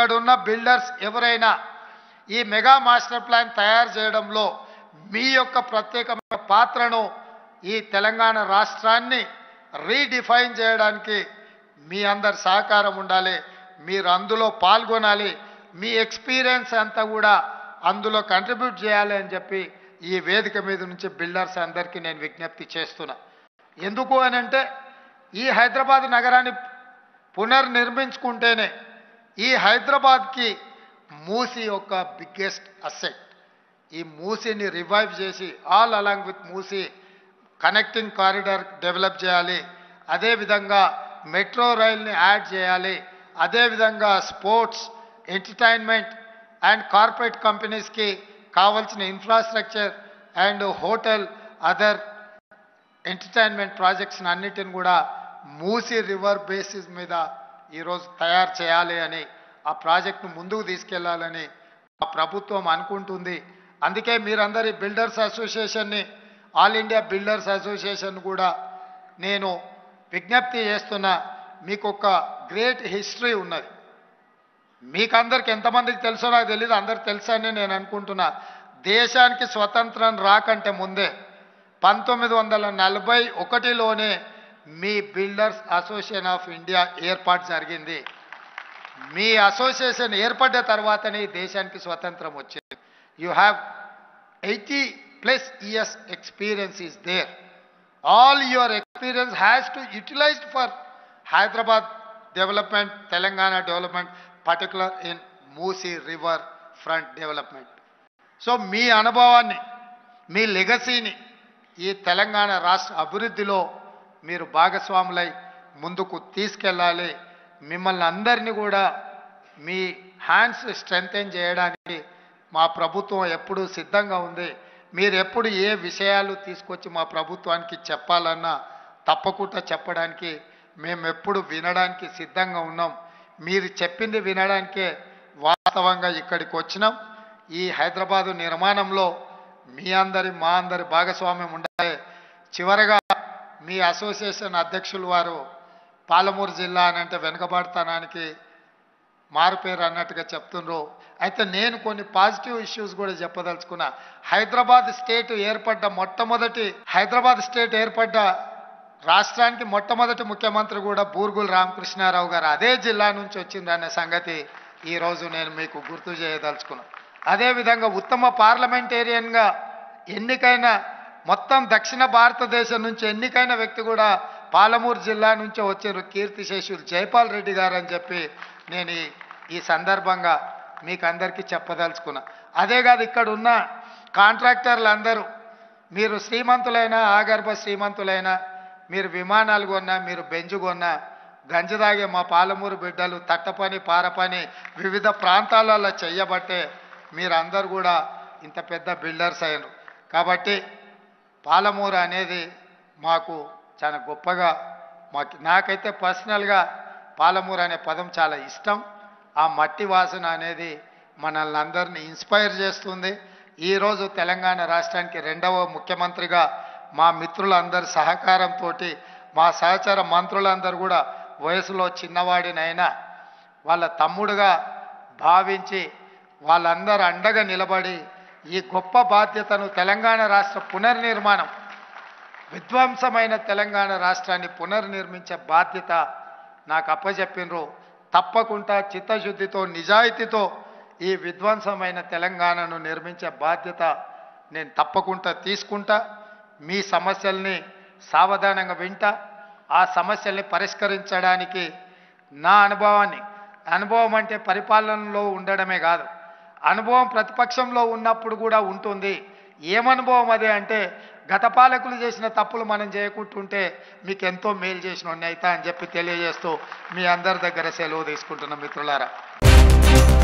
ఇక్కడున్న బిల్డర్స్ ఎవరైనా ఈ మెగా మాస్టర్ ప్లాన్ తయారు చేయడంలో మీ యొక్క ప్రత్యేకమైన పాత్రను ఈ తెలంగాణ రాష్ట్రాన్ని రీడిఫైన్ చేయడానికి మీ అందరి సహకారం ఉండాలి మీరు అందులో పాల్గొనాలి మీ ఎక్స్పీరియన్స్ అంతా కూడా అందులో కంట్రిబ్యూట్ చేయాలి అని చెప్పి ఈ వేదిక మీద నుంచి బిల్డర్స్ అందరికీ నేను విజ్ఞప్తి చేస్తున్నా ఎందుకు అని అంటే ఈ హైదరాబాద్ నగరాన్ని పునర్నిర్మించుకుంటేనే ఈ హైదరాబాద్కి మూసి యొక్క బిగ్గెస్ట్ అసెట్ ఈ మూసిని రివైవ్ చేసి all along with Musi connecting corridor develop చేయాలి అదేవిధంగా మెట్రో రైల్ని యాడ్ చేయాలి అదేవిధంగా స్పోర్ట్స్ ఎంటర్టైన్మెంట్ అండ్ కార్పొరేట్ కంపెనీస్కి కావాల్సిన infrastructure and hotel other entertainment projects అన్నిటిని కూడా మూసి రివర్ బేసిస్ మీద ఈరోజు తయారు చేయాలి అని ఆ ప్రాజెక్ట్ను ముందుకు తీసుకెళ్లాలని ఆ ప్రభుత్వం అనుకుంటుంది అందుకే మీరందరి బిల్డర్స్ అసోసియేషన్ని ఆల్ ఇండియా బిల్డర్స్ అసోసియేషన్ కూడా నేను విజ్ఞప్తి చేస్తున్నా మీకు ఒక గ్రేట్ హిస్టరీ ఉన్నది మీకు అందరికి ఎంతమందికి తెలుసో నాకు తెలియదు అందరికి తెలుసని నేను అనుకుంటున్నా దేశానికి స్వతంత్రం రాకంటే ముందే పంతొమ్మిది వందల నలభై ఒకటిలోనే మీ బిల్డర్స్ అసోసియేషన్ ఆఫ్ ఇండియా ఏర్పాటు జరిగింది మీ అసోసియేషన్ ఏర్పడ్డ తర్వాతనే ఈ దేశానికి స్వతంత్రం వచ్చింది you have eighty plus years experience is there all your experience has to utilized for Hyderabad development Telangana development particular in Musi river front development so మీ అనుభవాన్ని మీ లెగసీని ఈ తెలంగాణ రాష్ట్ర అభివృద్ధిలో మీరు భాగస్వాములై ముందుకు తీసుకెళ్ళాలి మిమ్మల్ని అందరినీ కూడా మీ హ్యాండ్స్ స్ట్రెంగ్తెన్ చేయడానికి మా ప్రభుత్వం ఎప్పుడూ సిద్ధంగా ఉంది మీరు ఎప్పుడు ఏ విషయాలు తీసుకొచ్చి మా ప్రభుత్వానికి చెప్పాలన్నా తప్పకుండా చెప్పడానికి మేము ఎప్పుడు వినడానికి సిద్ధంగా ఉన్నాం మీరు చెప్పింది వినడానికే వాస్తవంగా ఇక్కడికి వచ్చినాం ఈ హైదరాబాదు నిర్మాణంలో మీ అందరి మా అందరి భాగస్వామ్యం ఉండాలి చివరగా మీ అసోసియేషన్ అధ్యక్షులు వారు పాలమూరు జిల్లా అని అంటే వెనుకబడతానానికి మారుపేరు అన్నట్టుగా చెప్తుండ్రు అయితే నేను కొన్ని పాజిటివ్ ఇష్యూస్ కూడా చెప్పదలుచుకున్నా హైదరాబాద్ స్టేట్ ఏర్పడ్డ మొట్టమొదటి హైదరాబాద్ స్టేట్ ఏర్పడ్డ రాష్ట్రానికి మొట్టమొదటి ముఖ్యమంత్రి కూడా బూర్గుల రామకృష్ణారావు గారు అదే జిల్లా నుంచి వచ్చిందనే సంగతి ఈరోజు నేను మీకు గుర్తు చేయదలుచుకున్నా అదేవిధంగా ఉత్తమ పార్లమెంటేరియన్గా ఎన్నికైన మొత్తం దక్షిణ భారతదేశం నుంచి ఎన్నికైన వ్యక్తి కూడా పాలమూరు జిల్లా నుంచే వచ్చారు కీర్తిశేషులు జైపాల్ రెడ్డి గారు అని చెప్పి నేను ఈ ఈ సందర్భంగా మీకు అందరికీ చెప్పదలుచుకున్నా అదే కాదు ఇక్కడ ఉన్న కాంట్రాక్టర్లు అందరూ మీరు శ్రీమంతులైనా ఆగర్భ శ్రీమంతులైనా మీరు విమానాలు కొన్నా మీరు బెంజు కొన్నా గంజి తాగే మా పాలమూరు బిడ్డలు తట్టపని పారపని వివిధ ప్రాంతాలలో చెయ్యబట్టే మీరందరూ కూడా ఇంత పెద్ద బిల్డర్స్ అయ్యారు కాబట్టి పాలమూరు అనేది మాకు చాలా గొప్పగా మాకు నాకైతే పర్సనల్గా పాలమూరు అనే పదం చాలా ఇష్టం ఆ మట్టి వాసన అనేది మనల్ని అందరినీ ఇన్స్పైర్ చేస్తుంది ఈరోజు తెలంగాణ రాష్ట్రానికి రెండవ ముఖ్యమంత్రిగా మా మిత్రులందరి సహకారంతో మా సహచర మంత్రులందరూ కూడా వయసులో చిన్నవాడినైనా వాళ్ళ తమ్ముడుగా భావించి వాళ్ళందరూ అండగా నిలబడి ఈ గొప్ప బాధ్యతను తెలంగాణ రాష్ట్ర పునర్నిర్మాణం విధ్వంసమైన తెలంగాణ రాష్ట్రాన్ని పునర్నిర్మించే బాధ్యత నాకు అప్పచెప్పినరు తప్పకుండా చిత్తశుద్ధితో నిజాయితీతో ఈ విధ్వంసమైన తెలంగాణను నిర్మించే బాధ్యత నేను తప్పకుండా తీసుకుంటా మీ సమస్యల్ని సావధానంగా వింటా ఆ సమస్యల్ని పరిష్కరించడానికి నా అనుభవాన్ని అనుభవం అంటే పరిపాలనలో ఉండడమే కాదు అనుభవం ప్రతిపక్షంలో ఉన్నప్పుడు కూడా ఉంటుంది ఏమనుభవం అదే అంటే గత పాలకులు చేసిన తప్పులు మనం చేయకుంటుంటే మీకు ఎంతో మేలు చేసిన అవుతా అని చెప్పి తెలియజేస్తూ మీ అందరి దగ్గర సెలవు తీసుకుంటున్న మిత్రులారా